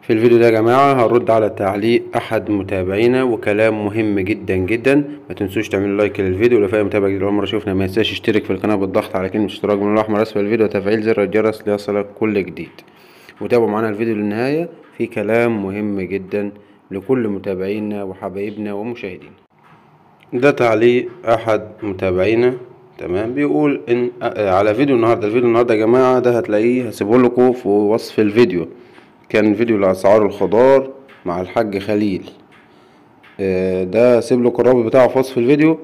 في الفيديو ده يا جماعة هرد على تعليق أحد متابعينا وكلام مهم جدا جدا ما تنسوش تعملوا لايك للفيديو ولو في متابع جديد أول مرة شوفنا ما ينساش يشترك في القناة بالضغط على كلمة اشتراك من الأحمر أسفل الفيديو وتفعيل زر الجرس ليصلك كل جديد وتابعوا معانا الفيديو للنهاية في كلام مهم جدا لكل متابعينا وحبايبنا ومشاهدينا ده تعليق أحد متابعينا تمام بيقول ان آه، على فيديو النهارده الفيديو النهارده يا جماعه ده هتلاقيه هسيبه لكم في وصف الفيديو كان فيديو لاسعار الخضار مع الحاج خليل آه، ده هسيب لكم الرابط بتاعه في وصف الفيديو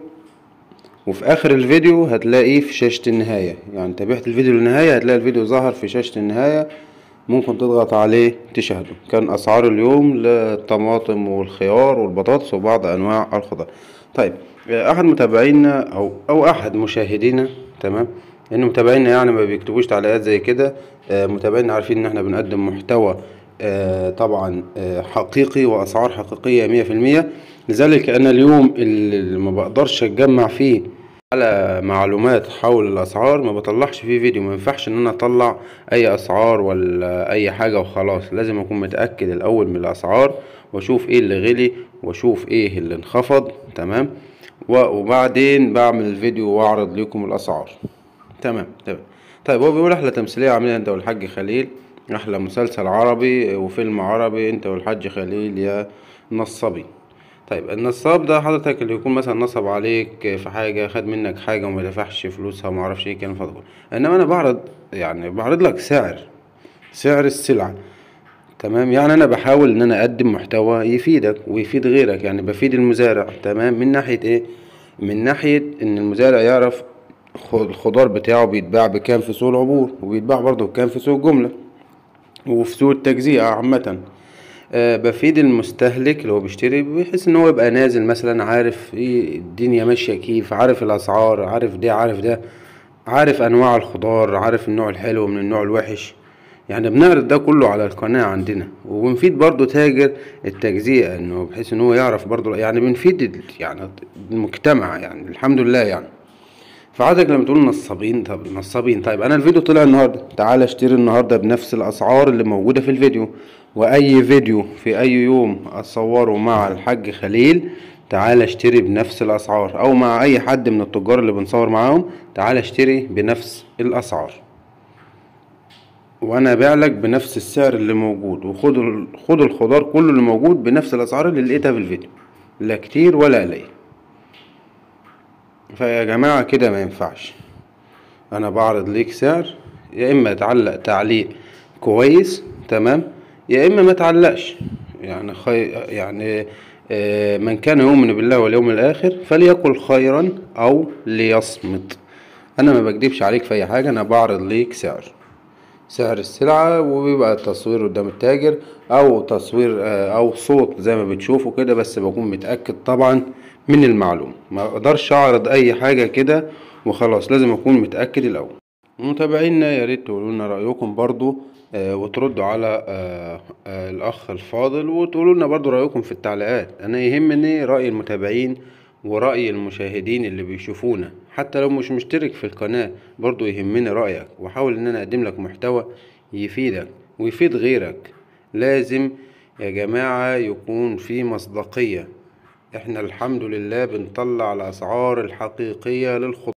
وفي اخر الفيديو هتلاقيه في شاشة النهاية يعني تابعت الفيديو للنهاية هتلاقي الفيديو ظهر في شاشة النهاية ممكن تضغط عليه تشاهده كان اسعار اليوم للطماطم والخيار والبطاطس وبعض انواع الخضار طيب آه، احد متابعينا او او احد مشاهدينا تمام ان متابعينا يعني ما بيكتبوش تعليقات زي كده آه، متابعينا عارفين ان احنا بنقدم محتوى آه، طبعا آه، حقيقي واسعار حقيقيه مية في المية لذلك انا اليوم اللي ما بقدرش اتجمع فيه على معلومات حول الاسعار ما بطلعش فيه فيديو ما ينفعش ان انا اطلع اي اسعار ولا اي حاجه وخلاص لازم اكون متاكد الاول من الاسعار واشوف ايه اللي غلي واشوف ايه اللي انخفض تمام و- وبعدين بعمل الفيديو واعرض لكم الاسعار تمام تمام طيب هو بيقول احلى تمثيليه عاملها انت والحاج خليل احلى مسلسل عربي وفيلم عربي انت والحاج خليل يا نصابي طيب النصاب ده حضرتك اللي يكون مثلا نصب عليك في حاجه خد منك حاجه وما دفعش فلوسها وما اعرفش ايه كان فضل انما انا بعرض يعني بعرض لك سعر سعر السلعه تمام يعني انا بحاول ان انا اقدم محتوى يفيدك ويفيد غيرك يعني بفيد المزارع تمام من ناحيه ايه من ناحيه ان المزارع يعرف خ- الخضار بتاعه بيتباع بكام في سوق العبور وبيتباع برضه بكام في سوق الجمله وفي سوق التجزئه عامه آه، بفيد المستهلك اللي هو بيشتري بحيث ان هو يبقى نازل مثلا عارف ايه الدنيا ماشيه كيف عارف الاسعار عارف ده عارف ده عارف انواع الخضار عارف النوع الحلو من النوع الوحش يعني بنعرض ده كله على القناة عندنا وبنفيد برضو تاجر التجزئة انه بحيث ان هو يعرف برضو يعني بنفيد ال- يعني المجتمع يعني الحمد لله يعني فعادك لما تقول نصابين طب نصابين طيب انا الفيديو طلع النهارده تعال اشتري النهارده بنفس الاسعار اللي موجوده في الفيديو واي فيديو في اي يوم اصوره مع الحاج خليل تعال اشتري بنفس الاسعار او مع اي حد من التجار اللي بنصور معاهم تعال اشتري بنفس الاسعار وانا ابيع لك بنفس السعر اللي موجود وخد ال- خد الخضار كله اللي موجود بنفس الاسعار اللي لقيتها في الفيديو لا كتير ولا قليل فيا جماعة كده ما ينفعش انا بعرض ليك سعر يا اما تعلق تعليق كويس تمام يا اما ما تعلقش يعني خي... يعني آه، من كان يؤمن بالله واليوم الاخر فليقل خيرا او ليصمت انا ما بكدبش عليك في اي حاجة انا بعرض ليك سعر سعر السلعة وبيبقى التصوير قدام التاجر أو تصوير آه، أو صوت زي ما بتشوفوا كده بس بكون متأكد طبعا من المعلومة ما أقدرش أعرض أي حاجة كده وخلاص لازم أكون متأكد الأول متابعينا يا ريت تقولوا لنا رأيكم برضو آه، وتردوا على آه، آه، الأخ الفاضل وتقولوا لنا برضو رأيكم في التعليقات أنا يهمني رأي المتابعين ورأي المشاهدين اللي بيشوفونا حتى لو مش مشترك في القناة برضو يهمني رأيك وحاول ان انا اقدم لك محتوى يفيدك ويفيد غيرك لازم يا جماعة يكون في مصداقية احنا الحمد لله بنطلع الاسعار الحقيقية للخضار